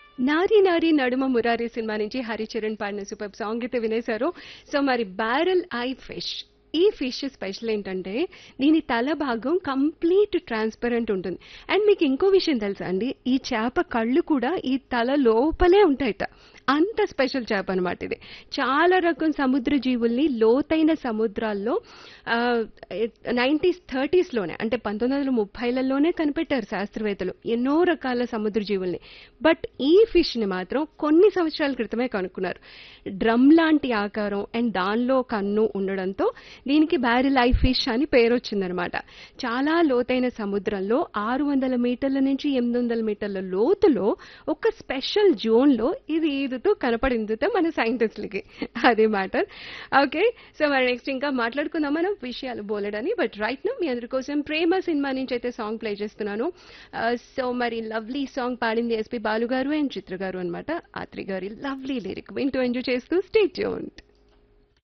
నారి నారి నడుమ మురారి సినిమా నుంచి హరిచరణ్ పాడిన సూపర్ సాంగ్ అయితే వినేశారు సో మరి బ్యారల్ ఐ ఫిష్ ఈ ఫిష్ స్పెషల్ ఏంటంటే దీని తల భాగం కంప్లీట్ ట్రాన్స్పరెంట్ ఉంటుంది అండ్ మీకు ఇంకో విషయం తెలుసా అండి ఈ చేప కళ్ళు కూడా ఈ తల లోపలే ఉంటాయట అంత స్పెషల్ చేప అనమాట ఇది చాలా రకం సముద్ర జీవుల్ని లోతైన సముద్రాల్లో నైంటీస్ థర్టీస్లోనే అంటే పంతొమ్మిది వందల ముప్పైలలోనే కనిపెట్టారు శాస్త్రవేత్తలు ఎన్నో రకాల సముద్ర జీవుల్ని బట్ ఈ ఫిష్ని మాత్రం కొన్ని సంవత్సరాల క్రితమే కనుక్కున్నారు డ్రమ్ లాంటి ఆకారం అండ్ దానిలో కన్ను ఉండడంతో దీనికి బ్యారిల్ ఐ ఫిష్ అని పేరు వచ్చిందనమాట చాలా లోతైన సముద్రంలో ఆరు వందల మీటర్ల నుంచి ఎనిమిది వందల మీటర్ల లోతులో ఒక స్పెషల్ జోన్లో ఇది ఈదుతూ కనపడిందితో మన సైంటిస్టులకి అది మ్యాటర్ ఓకే సో మరి నెక్స్ట్ ఇంకా మాట్లాడుకుందాం మనం విషయాలు బోలెడని బట్ రైట్ నో మీ అందరి కోసం ప్రేమ సినిమా నుంచి అయితే సాంగ్ ప్లే చేస్తున్నాను సో మరి లవ్లీ సాంగ్ పాడింది ఎస్పి బాలు గారు అండ్ చిత్ర గారు అనమాట ఆత్రి గారి లవ్లీ లిరిక్ వింటూ ఎంజాయ్ చేస్తూ స్టే ట్యూన్డ్